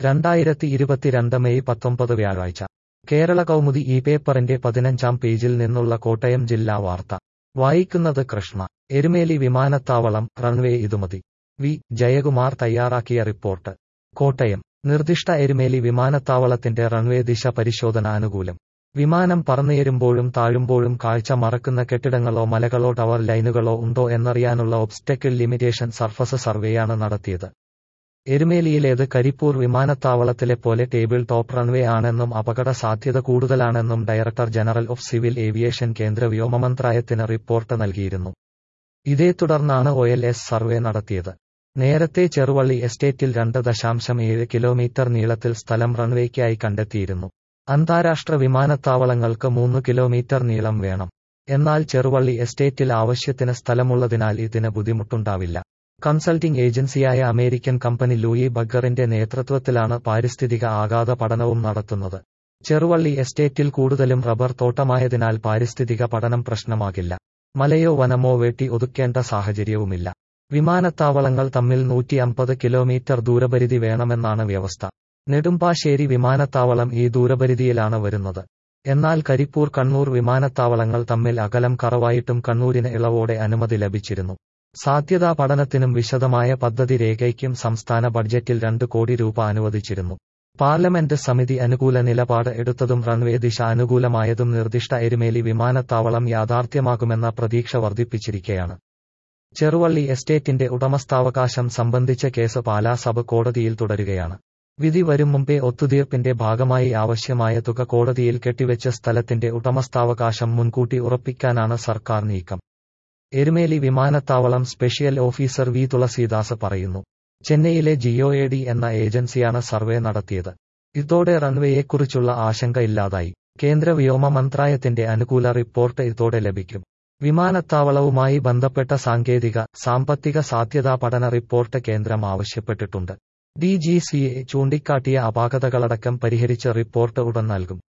രണ്ടായിരത്തി ഇരുപത്തിരണ്ട് മെയ് പത്തൊമ്പത് വ്യാഴാഴ്ച കേരള കൗമുദി ഈ പേപ്പറിന്റെ പതിനഞ്ചാം പേജിൽ നിന്നുള്ള കോട്ടയം ജില്ലാ വാർത്ത വായിക്കുന്നത് കൃഷ്ണ എരുമേലി വിമാനത്താവളം റൺവേ ഇതുമതി വി ജയകുമാർ തയ്യാറാക്കിയ റിപ്പോർട്ട് കോട്ടയം നിർദ്ദിഷ്ട എരുമേലി വിമാനത്താവളത്തിന്റെ റൺവേ ദിശ പരിശോധന അനുകൂലം വിമാനം പറന്നുയരുമ്പോഴും താഴുമ്പോഴും കാഴ്ച മറക്കുന്ന കെട്ടിടങ്ങളോ മലകളോ ടവർ ലൈനുകളോ ഉണ്ടോ എന്നറിയാനുള്ള ഒബ്സ്റ്റക്കിൾ ലിമിറ്റേഷൻ സർഫസ് സർവേയാണ് നടത്തിയത് എരുമേലിയിലേത് കരിപ്പൂർ വിമാനത്താവളത്തിലെ പോലെ ടേബിൾ ടോപ്പ് റൺവേ ആണെന്നും അപകട സാധ്യത കൂടുതലാണെന്നും director general of civil aviation കേന്ദ്ര വ്യോമമന്ത്രായത്തിന് റിപ്പോർട്ട് നൽകിയിരുന്നു ഇതേ തുടർന്നാണ് ഒ എൽ എസ് സർവേ നടത്തിയത് നേരത്തെ ചെറുവള്ളി എസ്റ്റേറ്റിൽ രണ്ട് ദശാംശം ഏഴ് കിലോമീറ്റർ നീളത്തിൽ സ്ഥലം റൺവേക്കായി കണ്ടെത്തിയിരുന്നു അന്താരാഷ്ട്ര വിമാനത്താവളങ്ങൾക്ക് മൂന്ന് കിലോമീറ്റർ നീളം വേണം എന്നാൽ ചെറുവള്ളി എസ്റ്റേറ്റിൽ ആവശ്യത്തിന് സ്ഥലമുള്ളതിനാൽ ഇതിന് ബുദ്ധിമുട്ടുണ്ടാവില്ല കൺസൾട്ടിംഗ് ഏജൻസിയായ അമേരിക്കൻ കമ്പനി ലൂയി ബഗ്ഗറിന്റെ നേതൃത്വത്തിലാണ് പാരിസ്ഥിതിക ആഘാത പഠനവും നടത്തുന്നത് ചെറുവള്ളി എസ്റ്റേറ്റിൽ കൂടുതലും റബ്ബർ തോട്ടമായതിനാൽ പാരിസ്ഥിതിക പഠനം പ്രശ്നമാകില്ല മലയോ വനമോ വെട്ടി ഒതുക്കേണ്ട സാഹചര്യവുമില്ല വിമാനത്താവളങ്ങൾ തമ്മിൽ നൂറ്റി അമ്പത് കിലോമീറ്റർ ദൂരപരിധി വേണമെന്നാണ് വ്യവസ്ഥ നെടുമ്പാശ്ശേരി വിമാനത്താവളം ഈ ദൂരപരിധിയിലാണ് വരുന്നത് എന്നാൽ കരിപ്പൂർ കണ്ണൂർ വിമാനത്താവളങ്ങൾ തമ്മിൽ അകലം കറവായിട്ടും കണ്ണൂരിന് ഇളവോടെ അനുമതി ലഭിച്ചിരുന്നു സാധ്യതാ പഠനത്തിനും വിശദമായ പദ്ധതി രേഖയ്ക്കും സംസ്ഥാന ബഡ്ജറ്റിൽ രണ്ട് കോടി രൂപ അനുവദിച്ചിരുന്നു പാർലമെന്റ് സമിതി അനുകൂല നിലപാട് എടുത്തതും റൺവേ ദിശ അനുകൂലമായതും നിർദ്ദിഷ്ട എരുമേലി വിമാനത്താവളം യാഥാർത്ഥ്യമാകുമെന്ന പ്രതീക്ഷ വർദ്ധിപ്പിച്ചിരിക്കെയാണ് ചെറുവള്ളി എസ്റ്റേറ്റിന്റെ ഉടമസ്ഥാവകാശം സംബന്ധിച്ച കേസ് പാലാ സബ് കോടതിയിൽ തുടരുകയാണ് വിധി വരും മുമ്പേ ഒത്തുതീർപ്പിന്റെ ഭാഗമായി ആവശ്യമായ തുക കോടതിയിൽ കെട്ടിവെച്ച സ്ഥലത്തിന്റെ ഉടമസ്ഥാവകാശം മുൻകൂട്ടി ഉറപ്പിക്കാനാണ് സർക്കാർ നീക്കം എരുമേലി വിമാനത്താവളം സ്പെഷ്യൽ ഓഫീസർ വി തുളസീദാസ് പറയുന്നു ചെന്നൈയിലെ ജിഒഎഡി എന്ന ഏജൻസിയാണ് സർവേ നടത്തിയത് ഇതോടെ റൺവേയെക്കുറിച്ചുള്ള ആശങ്ക ഇല്ലാതായി കേന്ദ്ര വ്യോമ മന്ത്രായത്തിന്റെ അനുകൂല റിപ്പോർട്ട് ഇതോടെ ലഭിക്കും വിമാനത്താവളവുമായി ബന്ധപ്പെട്ട സാങ്കേതിക സാമ്പത്തിക സാധ്യതാ പഠന റിപ്പോർട്ട് കേന്ദ്രം ആവശ്യപ്പെട്ടിട്ടുണ്ട് ഡി ജി സിയെ ചൂണ്ടിക്കാട്ടിയ അപാകതകളടക്കം പരിഹരിച്ച റിപ്പോർട്ട് ഉടൻ നൽകും